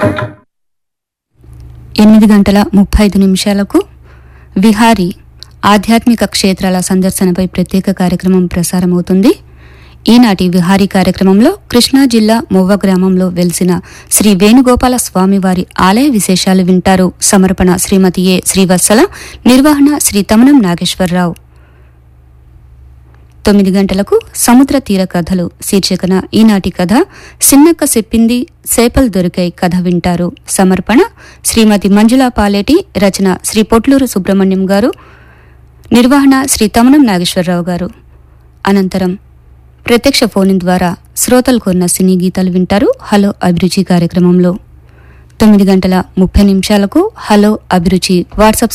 ఎనిమిది గంటల ముప్పై ఐదు నిమిషాలకు విహారీ ఆధ్యాత్మిక క్షేత్రాల సందర్శనపై ప్రత్యేక కార్యక్రమం ప్రసారమవుతుంది ఈనాటి విహారీ కార్యక్రమంలో కృష్ణా జిల్లా మొవ్వ గ్రామంలో వెలిసిన శ్రీ వేణుగోపాల స్వామివారి ఆలయ విశేషాలు వింటారు సమర్పణ శ్రీమతి ఏ శ్రీవత్సల నిర్వహణ శ్రీ తమనం నాగేశ్వరరావు తొమ్మిది గంటలకు సముద్ర తీర కథలు శీర్షికన ఈనాటి కథ సిన్నక్క చెప్పింది సేపల్ దొరికాయి కథ వింటారు సమర్పణ శ్రీమతి మంజులా పాలేటి రచన శ్రీ పొట్లూరు సుబ్రహ్మణ్యం గారు నిర్వహణ శ్రీ తమనం నాగేశ్వరరావు గారు అనంతరం ప్రత్యక్ష ఫోన్ ద్వారా శ్రోతలు కోరిన సినీ గీతాలు వింటారు హలో అభిరుచి కార్యక్రమంలో తొమ్మిది గంటల ముప్పై నిమిషాలకు హలో అభిరుచి వాట్సాప్